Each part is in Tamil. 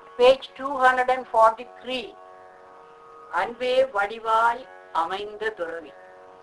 page two hundred and forty three அன்பே வடிவாய் அமைந்த துறவி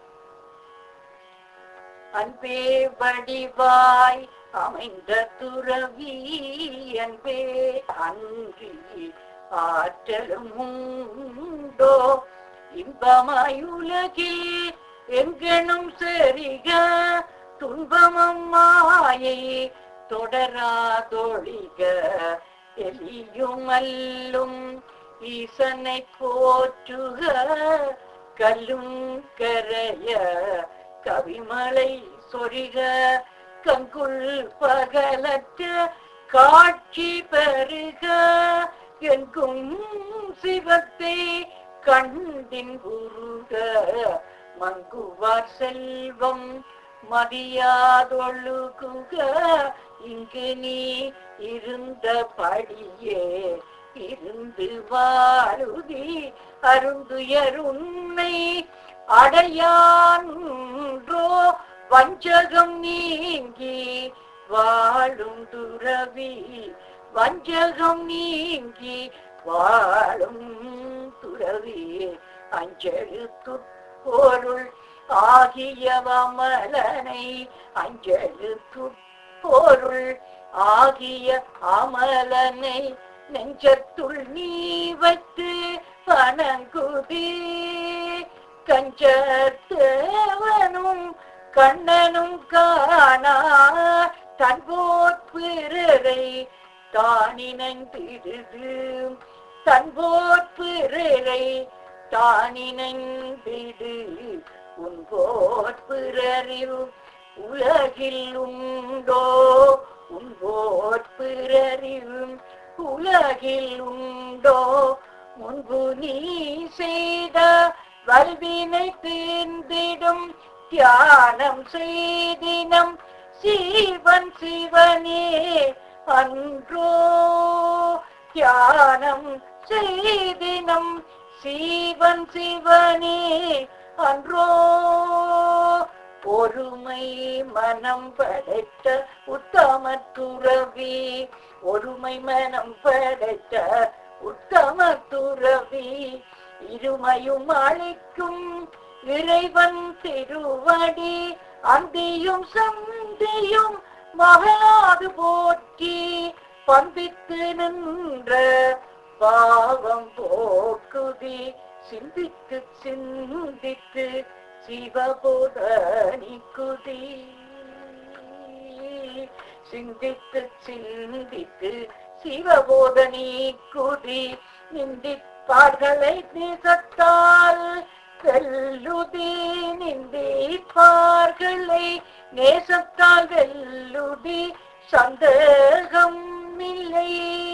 அன்பே வடிவாய் அமைந்த துறவி அன்பே அன்றி ஆற்றலும் உண்டோ இன்பமாயுலகில் எங்கெனும் செறிக துன்பமும் மாயை தொடராதொழிக எலியும் அல்லும் ஈசனை போற்றுக கல்லும் கரைய கவிமலை சொரிக கங்குள் பகலற்ற காட்சி பெருக எங்கும் சிவத்தை கண்டின் உருக மங்குவார் செல்வம் மதியாதொழுகுக இங்கு நீ இருந்தபடியே இருந்து வாழுதி அருந்துயர் உண்மை அடையான்றோ வஞ்சகம் நீங்கி வாழும் துறவி வஞ்சகம் நீங்கி வாழும் துறவி அஞ்செழுத்து பொருள் ஆகியவமலனை அஞ்செழுத்து பொருள் ஆகிய அமலனை நெஞ்சத்துள் நீ வைத்து வணங்குதி கஞ்சத்தேவனும் கண்ணனும் காணா தன்போற் பிறரை தானினந்திடுது தன்போற் பிறரை தானினந்திடு உன்போற் பிறரில் உலகில் உண்டோ உன்போற் பிறரில் உலகில் உண்டோ முன்பு நீ செய்த வல்வினை தீர்ந்திடும் தியானம் செய்தினம் சிவன் சிவனே அன்றோ தியானம் செய்தினம் சிவன் சிவனே அன்றோ ஒருமை மனம் படைத்த உத்தம துறவி ஒருமை மனம் படைத்த உத்தம துறவி இருமையும் அழைக்கும் இறைவன் திருவடி அந்தியும் சந்தியும் மகளாது போற்றி பந்தித்து நின்ற பாவம் போக்குதி சிந்தித்து சிந்தித்து சிவபோதனிக்குதி சிந்தித்து சிந்தித்து சிவபோதனி குதி நிந்திப்பார்களை நேசத்தால் வெல்லுதி நிந்திப்பார்களை நேசத்தால் வெல்லுதி சந்தேகம் இல்லை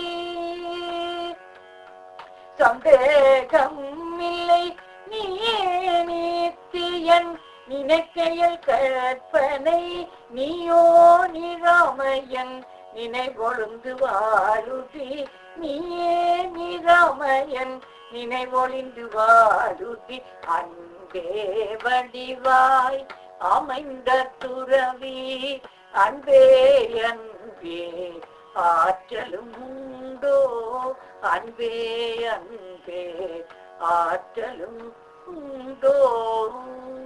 சந்தேகம் இல்லை நீயே நீத்தியன் நினைக்கையில் கற்பனை நீயோ நிராமையன் நினைவொழுந்து வாழுதி நீயே நிராமையன் நினைவொழிந்து வாழுதி அன்பே வடிவாய் அமைந்த துறவி அன்பே அன்பே ஆற்றலும் உண்டோ அன்பே அன்பே ஆற்றலும் உண்டோ